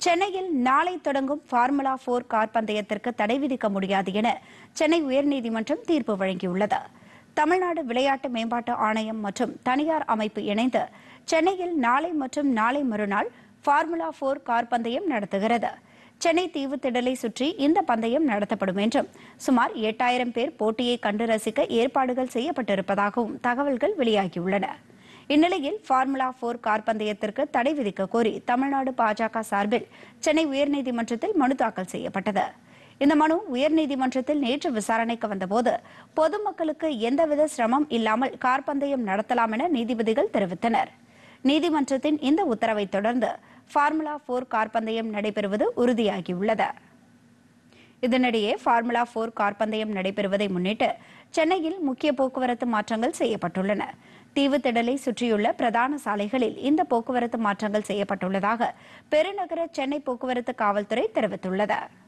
சென்னையில் நாளை தொடங்கும் ஃபார்முலா போர் கார் பந்தயத்திற்கு தடை விதிக்க முடியாது என சென்னை உயர்நீதிமன்றம் தீர்ப்பு வழங்கியுள்ளது தமிழ்நாடு விளையாட்டு மேம்பாட்டு ஆணையம் மற்றும் தனியார் அமைப்பு இணைந்து சென்னையில் நாளை மற்றும் நாளை மறுநாள் ஃபார்முலா போர் கார் பந்தயம் நடத்துகிறது சென்னை தீவுத்திடலை சுற்றி இந்த பந்தயம் நடத்தப்படும் என்றும் சுமார் எட்டாயிரம் பேர் போட்டியை கண்டு ரசிக்க ஏற்பாடுகள் செய்யப்பட்டிருப்பதாகவும் தகவல்கள் வெளியாகியுள்ளன இந்நிலையில் ஃபார்முலா போர் கார் பந்தயத்திற்கு தடை விதிக்க கோரி தமிழ்நாடு பாஜக சார்பில் சென்னை உயர்நீதிமன்றத்தில் மனு தாக்கல் செய்யப்பட்டது இந்த மனு உயர்நீதிமன்றத்தில் நேற்று விசாரணைக்கு வந்தபோது பொதுமக்களுக்கு எந்தவித சிரமம் இல்லாமல் கார் பந்தயம் நடத்தலாம் என நீதிபதிகள் தெரிவித்தனர் நீதிமன்றத்தின் இந்த உத்தரவை தொடர்ந்து ஃபார்முலா போர் கார் பந்தயம் நடைபெறுவது உறுதியாகியுள்ளது இதனிடையே ஃபார்முலா போர் கார் பந்தயம் நடைபெறுவதை முன்னிட்டு சென்னையில் முக்கிய போக்குவரத்து மாற்றங்கள் செய்யப்பட்டுள்ளன தீவுத்திடலை சுற்றியுள்ள பிரதான சாலைகளில் இந்த போக்குவரத்து மாற்றங்கள் செய்யப்பட்டுள்ளதாக பெருநகர சென்னை போக்குவரத்து காவல்துறை தெரிவித்துள்ளது